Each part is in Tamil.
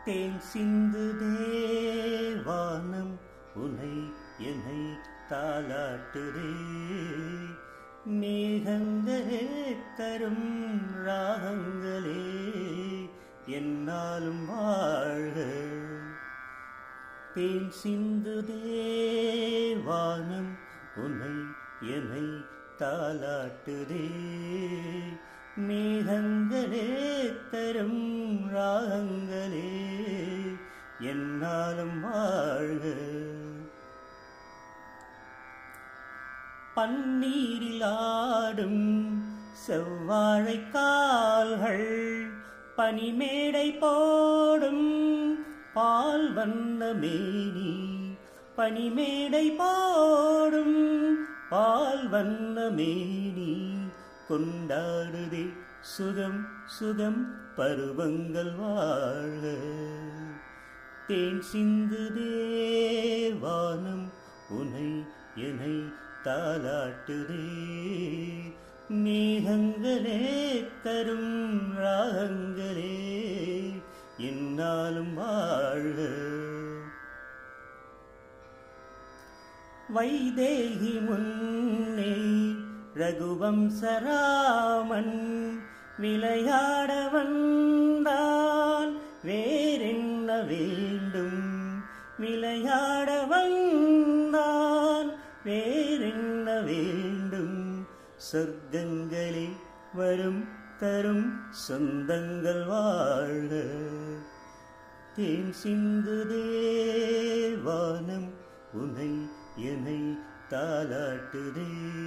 தேன் சிந்து தேவானம் உனை என்னை தாலாட்டுதே மேகங்களே தரும் ராகங்களே என்னாலும் வாழ்க தேன் சிந்து தேவானம் உன்னை என்னை தாலாட்டுதே மேகங்களே தரும் ராகங்களே என்னாலும் வாழ்க பன்னீரில் ஆடும் செவ்வாழை கால்கள் பனிமேடை போடும் பால் வண்ண மேனி பனிமேடை போடும் பால் வண்ண மேனி கொண்டாடுதே சுகம் சுகம் பருவங்கள் வாழ தேன் சிந்து தேவானம் உனை என்னை தாலாட்டுதே மேகங்களே தரும் ராகங்களே என்னாலும் வாழ்க வைதேகி முன்னே ரகுவம்சராமன் விளையாட வந்தான் வேறென்ன வேண்டும் விளையாட வந்தான் வேறென்ன வேண்டும் சொர்க்கங்களே வரும் தரும் சொந்தங்கள் வாழ்க தேன் சிந்து தேவானம் உனை என்னை தாலாட்டுதே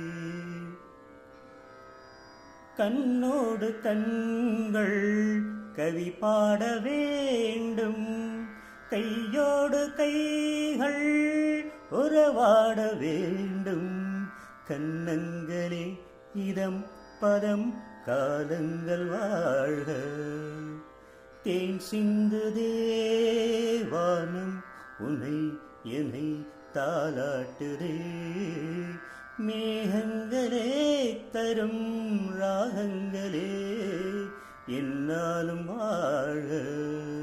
கண்ணோடு கண்கள் கவி பாட வேண்டும் கையோடு கைகள் உறவாட வேண்டும் கண்ணங்களே இதம் பதம் காலங்கள் வாழ்க தேன் சிந்து தேவானம் உனை என்னை தாலாட்டுதே மேகங்களே தரும் ராகங்களே என்னாலும் வாழ